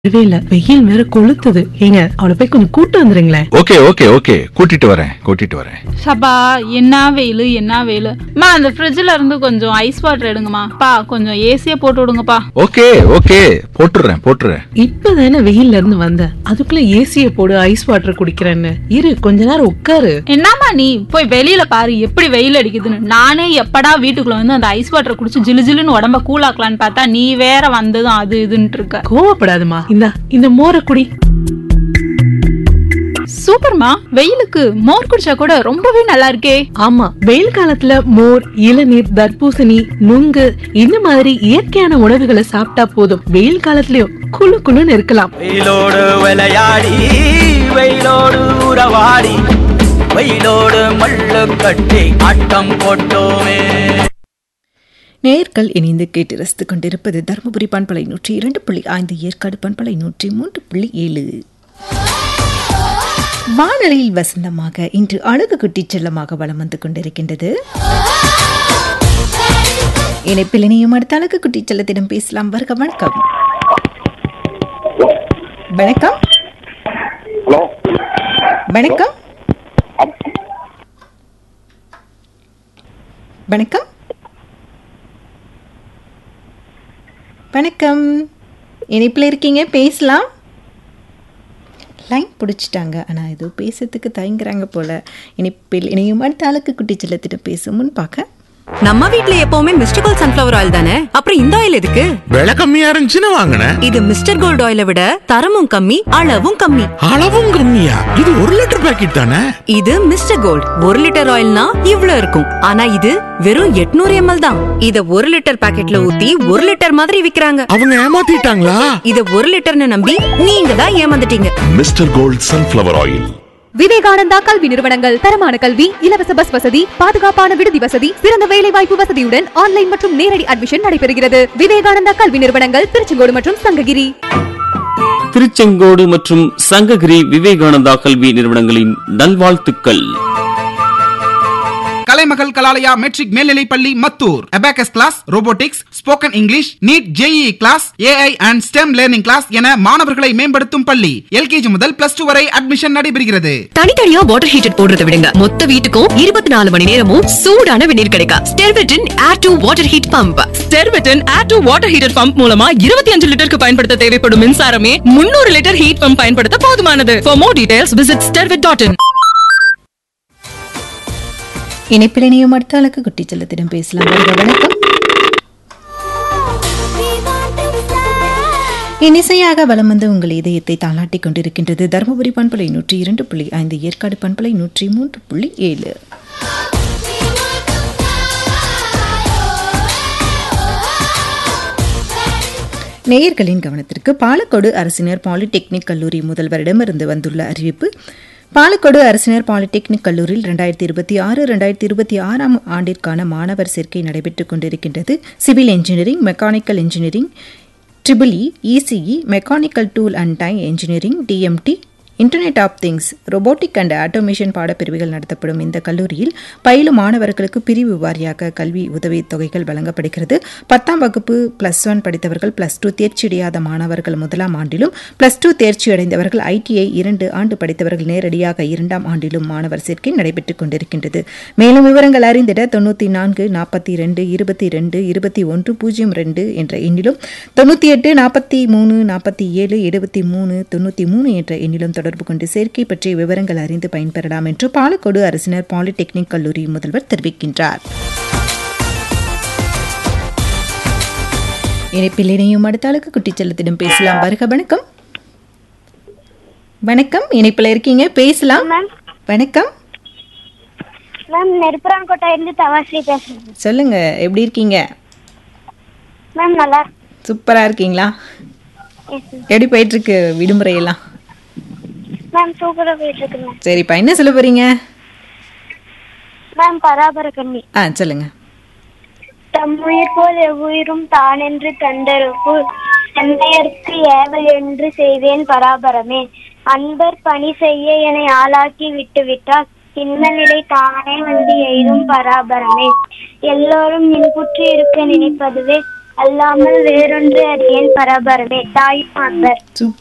வரவே இல்ல வெயில் வேற கொளுத்துது ஏங்க அவளை போய் கொஞ்சம் கூட்டு வந்துருங்களேன் ஓகே ஓகே ஓகே கூட்டிட்டு வரேன் கூட்டிட்டு வரேன் சபா என்ன வெயில் என்ன வெயில் மா அந்த ஃப்ரிட்ஜ்ல இருந்து கொஞ்சம் ஐஸ் வாட்டர் எடுங்கம்மா பா கொஞ்சம் ஏசியே போட்டு விடுங்கப்பா ஓகே ஓகே போட்டுறேன் போட்டுறேன் இப்பதானே வெயில்ல இருந்து வந்த அதுக்குள்ள ஏசிய போடு ஐஸ் வாட்டர் குடிக்கிறேன்னு இரு கொஞ்ச நேரம் உட்காரு என்னம்மா நீ போய் வெளியில பாரு எப்படி வெயில் அடிக்குதுன்னு நானே எப்படா வீட்டுக்குள்ள வந்து அந்த ஐஸ் வாட்டர் குடிச்சு ஜிலு ஜிலுன்னு உடம்ப கூலாக்கலான்னு பார்த்தா நீ வேற வந்ததும் அது இதுன்ட்டு இருக்க கோவப்படாதம்மா இந்தா இந்த மோரை குடி சூப்பர்மா வெயிலுக்கு மோர் குடிச்சா கூட ரொம்பவே நல்லா இருக்கே ஆமா வெயில் காலத்துல மோர் இளநீர் தர்பூசணி நுங்கு இந்த மாதிரி இயற்கையான உணவுகளை சாப்பிட்டா போதும் வெயில் காலத்துலயும் குளு குளுன்னு இருக்கலாம் வெயிலோடு விளையாடி வெயிலோடு உறவாடி வெயிலோடு மல்லு கட்டி ஆட்டம் போட்டோமே நேயர்கள் இணைந்து கேட்டு ரசித்துக் கொண்டிருப்பது தருமபுரி பண்பலை நூற்றி இரண்டு புள்ளி ஐந்து ஏற்காடு பண்பலை நூற்றி மூன்று புள்ளி ஏழு வானொலியில் வசந்தமாக இன்று அழகு குட்டிச் செல்லமாக வலம் வந்து கொண்டிருக்கின்றது இணைப்பில் இணையும் அடுத்த அழகு குட்டிச் செல்லத்திடம் பேசலாம் வருக வணக்கம் வணக்கம் ஹலோ வணக்கம் வணக்கம் வணக்கம் இணைப்பில் இருக்கீங்க பேசலாம் லைன் பிடிச்சிட்டாங்க ஆனால் ஏதோ பேசுறதுக்கு தயங்குறாங்க போல இணைப்பில் இணையும் அடுத்த ஆளுக்கு குட்டி செல்லத்திட்ட பேசும் முன் பார்க்க நம்ம வீட்ல எப்பவுமே மிஸ்டர் கோல்ட் சன்ஃபிளவர் ஆயில் தானே அப்புறம் இந்த ஆயில் எதுக்கு விலை கம்மியா இருந்துச்சுன்னு வாங்கினேன் இது மிஸ்டர் கோல்ட் ஆயிலை விட தரமும் கம்மி அளவும் கம்மி அளவும் கம்மியா இது ஒரு லிட்டர் பாக்கெட் தானே இது மிஸ்டர் கோல்ட் ஒரு லிட்டர் ஆயில்னா இவ்ளோ இருக்கும் ஆனா இது வெறும் 800 எம்எல் தான் இத ஒரு லிட்டர் பாக்கெட்ல ஊத்தி ஒரு லிட்டர் மாதிரி விக்கிறாங்க அவங்க ஏமாத்திட்டாங்களா இத ஒரு லிட்டர்னு நம்பி நீங்க தான் ஏமாந்துட்டீங்க Mister Gold sunflower oil Vivekananda கல்வி நிறுவனங்கள் தரமான கல்வி இலவச பஸ் வசதி பாதுகாப்பான விடுதி வசதி சிறந்த வேலை வாய்ப்பு வசதியுடன் ஆன்லைன் மற்றும் நேரடி அட்மிஷன் நடைபெறுகிறது விவேகானந்தா கல்வி நிறுவனங்கள் திருச்செங்கோடு மற்றும் சங்ககிரி திருச்செங்கோடு மற்றும் சங்ககிரி விவேகானந்தா கல்வி நிறுவனங்களின் நல்வாழ்த்துக்கள் கலைமகள் கலாலயா மெட்ரிக் மேல்நிலைப் பள்ளி Mathur abacus class robotics spoken English NEET JEE class AI and STEM learning class என மாணவர்களை மேம்படுத்தும் பள்ளி எல்கேஜி முதல் பிளஸ் டூ வரை அட்மிஷன் நடைபெறுகிறது தனித்தனியா வாட்டர் ஹீட்டர் போடுறத விடுங்க மொத்த வீட்டுக்கும் இருபத்தி நாலு மணி நேரமும் சூடான வெந்நீர் கிடைக்கும் ஸ்டெர்வெட்டின் air to water heat pump ஸ்டெர்வெட்டின் air to water heater pump மூலமா இருபத்தி அஞ்சு லிட்டருக்கு பயன்படுத்த தேவைப்படும் மின்சாரமே முன்னூறு லிட்டர் ஹீட் பம்ப் பயன்படுத்த போதுமானது for more details visit Sterwet dot in இணைப்பில் இணையும் அடுத்த ஆளுக்கு குட்டி செல்லத்திடம் பேசலாம் வருக வணக்கம் இனிசையாக வலம் வந்து உங்கள் இதயத்தை தாளாட்டிக் கொண்டிருக்கின்றது தருமபுரி பண்பலை நூற்றி இரண்டு புள்ளி ஐந்து ஏற்காடு பண்பலை நூற்றி மூன்று புள்ளி ஏழு நேயர்களின் கவனத்திற்கு பாலக்கோடு அரசினர் பாலிடெக்னிக் கல்லூரி முதல்வரிடமிருந்து வந்துள்ள அறிவிப்பு பாலக்கோடு அரசினர் பாலிடெக்னிக் கல்லூரியில் ரெண்டாயிரத்தி இருபத்தி ஆறு ரெண்டாயிரத்தி இருபத்தி ஆறாம் ஆண்டிற்கான மாணவர் சேர்க்கை நடைபெற்றுக் கொண்டிருக்கின்றது civil engineering mechanical engineering triple E ECE mechanical tool and die engineering TMT internet of things robotic and automation பாடப்பிரிவுகள் நடத்தப்படும் இந்த கல்லூரியில் பயிலும் மாணவர்களுக்கு பிரிவு வாரியாக கல்வி உதவித் தொகைகள் வழங்கப்படுகிறது பத்தாம் வகுப்பு பிளஸ் ஒன் படித்தவர்கள் பிளஸ் டூ தேர்ச்சியடையாத மாணவர்கள் முதலாம் ஆண்டிலும் பிளஸ் டூ தேர்ச்சி அடைந்தவர்கள் ஐடிஐ இரண்டு ஆண்டு படித்தவர்கள் நேரடியாக இரண்டாம் ஆண்டிலும் மாணவர் சேர்க்கை நடைபெற்றுக் கொண்டிருக்கின்றது மேலும் விவரங்கள் அறிந்திட தொண்ணூற்றி நான்கு நாற்பத்தி ரெண்டு இருபத்தி ரெண்டு இருபத்தி ஒன்று பூஜ்ஜியம் ரெண்டு என்ற எண்ணிலும் தொண்ணூற்றி எட்டு நாற்பத்தி மூணு நாற்பத்தி ஏழு எழுபத்தி மூணு தொண்ணூற்றி மூணு என்ற எண்ணிலும் தொடர்பு கொண்டு சேர்க்கை பற்றிய விவரங்கள் அறிந்து பயன்பெறலாம் என்று பாலக்கோடு அரசினர் பாலிடெக்னிக் கல்லூரி முதல்வர் தெரிவிக்கின்றார் இணைப்பில் இணையும் அடுத்த ஆளுக்கு குட்டி செல்லத்திடம் பேசலாம் வருக வணக்கம் வணக்கம் இணைப்பில் இருக்கீங்க பேசலாம் வணக்கம் மேம் நெருப்புரான்கோட்டையிலிருந்து தவாஸ்ரீ பேசுறேன் சொல்லுங்க எப்படி இருக்கீங்க மேம் நல்லா சூப்பரா இருக்கீங்களா எப்படி போயிட்டு இருக்கு விடுமுறை எல்லாம் மேம் சூப்பரா போயிட்டு இருக்கு மேம் சரிப்பா என்ன சொல்ல போறீங்க மேம் பராபர கண்ணி ஆ சொல்லுங்க தம் உயிர் போல் எவ்வுயிரும் தான் என்று தந்தருப்பு தந்தையர்க்கு ஏவல் என்று செய்வேன் பராபரமே அன்பர் பணி செய்ய என்னை ஆளாக்கி விட்டு விட்டால் இன்ன நிலை தானே வந்து எய்தும் பராபரமே எல்லோரும் இன்புற்று இருக்க நினைப்பதுவே அல்லாமல் வேறொன்று அறியேன் பராபரமே தாயும் அன்பர்